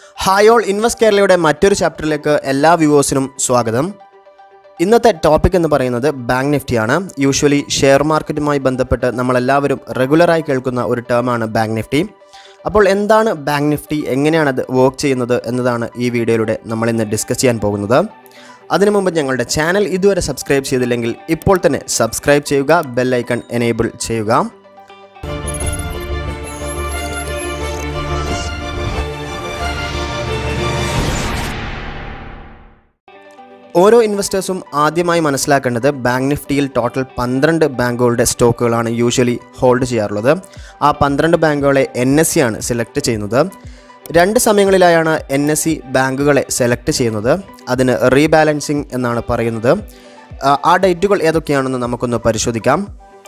hi all invest കേരളയുടെ മറ്റൊരു ചാപ്റ്ററിലേക്ക് എല്ലാ വ്യൂവേഴ്സിനും സ്വാഗതം ഇന്നത്തെ ടോപ്പിക് എന്ന് പറയുന്നത് ബാങ്ക് നിഫ്റ്റിയാണ് യൂഷ്വലി ഷെയർ മാർക്കറ്റുമായി ബന്ധപ്പെട്ട് നമ്മളെല്ലാവരും റെഗുലറായി കേൾക്കുന്ന ഒരു ടേമാണ് ബാങ്ക് നിഫ്റ്റി അപ്പോൾ എന്താണ് ബാങ്ക് നിഫ്റ്റി എങ്ങനെയാണ് അത് വർക്ക് ചെയ്യുന്നത് എന്നതാണ് ഈ വീഡിയോയിലൂടെ നമ്മൾ ഇന്ന് ഡിസ്കസ് ചെയ്യാൻ പോകുന്നത് അതിനു മുമ്പ് ഞങ്ങളുടെ ചാനൽ ഇതുവരെ സബ്സ്ക്രൈബ് ചെയ്തില്ലെങ്കിൽ ഇപ്പോൾ തന്നെ സബ്സ്ക്രൈബ് ചെയ്യുക ബെൽ ഐക്കൺ എനേബിൾ ചെയ്യുക ഓരോ ഇൻവെസ്റ്റേഴ്സും ആദ്യമായി മനസ്സിലാക്കേണ്ടത് ബാങ്ക് നിഫ്റ്റിയിൽ ടോട്ടൽ പന്ത്രണ്ട് ബാങ്കുകളുടെ സ്റ്റോക്കുകളാണ് യൂഷ്വലി ഹോൾഡ് ചെയ്യാറുള്ളത് ആ പന്ത്രണ്ട് ബാങ്കുകളെ എൻ എസ് സി ആണ് സെലക്ട് ചെയ്യുന്നത് രണ്ട് സമയങ്ങളിലായാണ് എൻ എസ് സി ബാങ്കുകളെ സെലക്ട് ചെയ്യുന്നത് അതിന് റീബാലൻസിങ് എന്നാണ് പറയുന്നത് ആ, ആ ഡേറ്റുകൾ ഏതൊക്കെയാണെന്ന് നമുക്കൊന്ന് പരിശോധിക്കാം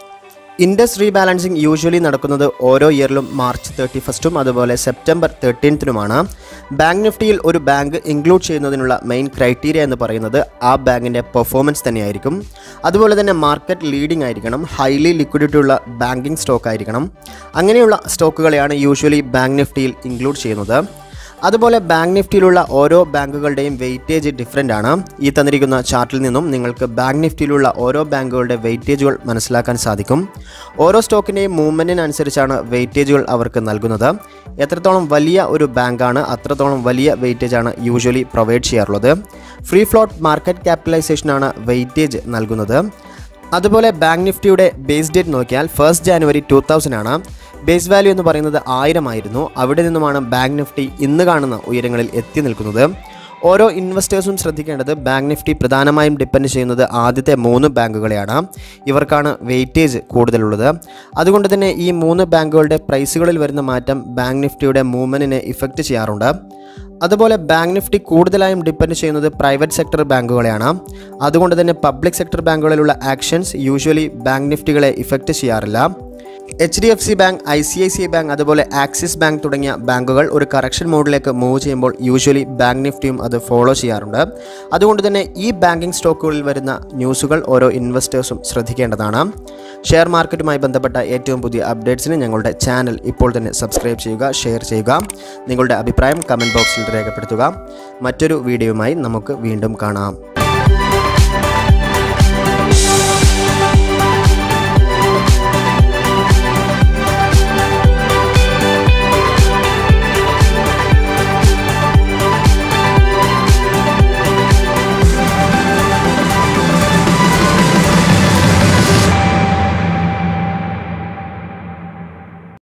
ഇൻഡസ് റീബാലൻസിങ് യൂഷ്വലി നടക്കുന്നത് ഓരോ ഇയറിലും മാർച്ച് തേർട്ടി ഫസ്റ്റും അതുപോലെ സെപ്റ്റംബർ തേർട്ടീൻത്തിനുമാണ് ബാങ്ക് നിഫ്റ്റിയിൽ ഒരു ബാങ്ക് ഇൻക്ലൂഡ് ചെയ്യുന്നതിനുള്ള മെയിൻ ക്രൈറ്റീരിയ എന്ന് പറയുന്നത് ആ ബാങ്കിൻ്റെ പെർഫോമൻസ് തന്നെയായിരിക്കും അതുപോലെ തന്നെ മാർക്കറ്റ് ലീഡിംഗ് ആയിരിക്കണം ഹൈലി ലിക്വിഡിറ്റി ഉള്ള ബാങ്കിങ് സ്റ്റോക്ക് ആയിരിക്കണം അങ്ങനെയുള്ള സ്റ്റോക്കുകളെയാണ് യൂഷ്വലി ബാങ്ക് നിഫ്റ്റിയിൽ ഇൻക്ലൂഡ് ചെയ്യുന്നത് അതുപോലെ ബാങ്ക് നിഫ്റ്റിയിലുള്ള ഓരോ ബാങ്കുകളുടെയും വെയിറ്റേജ് ഡിഫറെൻ്റ് ആണ് ഈ തന്നിരിക്കുന്ന ചാർട്ടിൽ നിന്നും നിങ്ങൾക്ക് ബാങ്ക് നിഫ്റ്റിയിലുള്ള ഓരോ ബാങ്കുകളുടെ വെയിറ്റേജുകൾ മനസ്സിലാക്കാൻ സാധിക്കും ഓരോ സ്റ്റോക്കിൻ്റെയും മൂവ്മെൻറ്റിനനുസരിച്ചാണ് വെയിറ്റേജുകൾ അവർക്ക് നൽകുന്നത് എത്രത്തോളം വലിയ ഒരു ബാങ്കാണ് അത്രത്തോളം വലിയ വെയിറ്റേജ് ആണ് യൂഷ്വലി പ്രൊവൈഡ് ചെയ്യാറുള്ളത് ഫ്രീ ഫ്ലോട്ട് മാർക്കറ്റ് ക്യാപിറ്റലൈസേഷനാണ് വെയിറ്റേജ് നൽകുന്നത് അതുപോലെ ബാങ്ക് നിഫ്റ്റിയുടെ ബേസ് ഡേറ്റ് നോക്കിയാൽ ഫസ്റ്റ് ജാനുവരി ടു തൗസൻഡ് ആണ് ബേസ് വാല്യൂ എന്ന് പറയുന്നത് ആയിരം ആയിരുന്നു അവിടെ നിന്നുമാണ് ബാങ്ക് നിഫ്റ്റി ഇന്ന് കാണുന്ന ഉയരങ്ങളിൽ എത്തി നിൽക്കുന്നത് ഓരോ ഇൻവെസ്റ്റേഴ്സും ശ്രദ്ധിക്കേണ്ടത് ബാങ്ക് നിഫ്റ്റി പ്രധാനമായും ഡിപ്പെൻഡ് ചെയ്യുന്നത് ആദ്യത്തെ മൂന്ന് ബാങ്കുകളെയാണ് ഇവർക്കാണ് വെയിറ്റേജ് കൂടുതലുള്ളത് അതുകൊണ്ട് തന്നെ ഈ മൂന്ന് ബാങ്കുകളുടെ പ്രൈസുകളിൽ വരുന്ന മാറ്റം ബാങ്ക് നിഫ്റ്റിയുടെ മൂവ്മെൻറ്റിനെ ഇഫക്റ്റ് ചെയ്യാറുണ്ട് അതുപോലെ ബാങ്ക് നിഫ്റ്റി കൂടുതലായും ഡിപ്പെൻഡ് ചെയ്യുന്നത് പ്രൈവറ്റ് സെക്ടർ ബാങ്കുകളെയാണ് അതുകൊണ്ട് തന്നെ പബ്ലിക് സെക്ടർ ബാങ്കുകളിലുള്ള ആക്ഷൻസ് യൂഷ്വലി ബാങ്ക് നിഫ്റ്റികളെ ഇഫക്റ്റ് ചെയ്യാറില്ല H D F C bank I C I C I bank അതുപോലെ ആക്സിസ് ബാങ്ക് തുടങ്ങിയ ബാങ്കുകൾ ഒരു കറക്ഷൻ മോഡിലേക്ക് മൂവ് ചെയ്യുമ്പോൾ യൂഷ്വലി ബാങ്ക് നിഫ്റ്റിയും അത് ഫോളോ ചെയ്യാറുണ്ട് അതുകൊണ്ട് തന്നെ ഈ ബാങ്കിങ് സ്റ്റോക്കുകളിൽ വരുന്ന ന്യൂസുകൾ ഓരോ ഇൻവെസ്റ്റേഴ്സും ശ്രദ്ധിക്കേണ്ടതാണ് ഷെയർ മാർക്കറ്റുമായി ബന്ധപ്പെട്ട ഏറ്റവും പുതിയ അപ്ഡേറ്റ്സിന് ഞങ്ങളുടെ ചാനൽ ഇപ്പോൾ തന്നെ സബ്സ്ക്രൈബ് ചെയ്യുക ഷെയർ ചെയ്യുക നിങ്ങളുടെ അഭിപ്രായം കമൻറ്റ് ബോക്സിൽ രേഖപ്പെടുത്തുക മറ്റൊരു വീഡിയോയുമായി നമുക്ക് വീണ്ടും കാണാം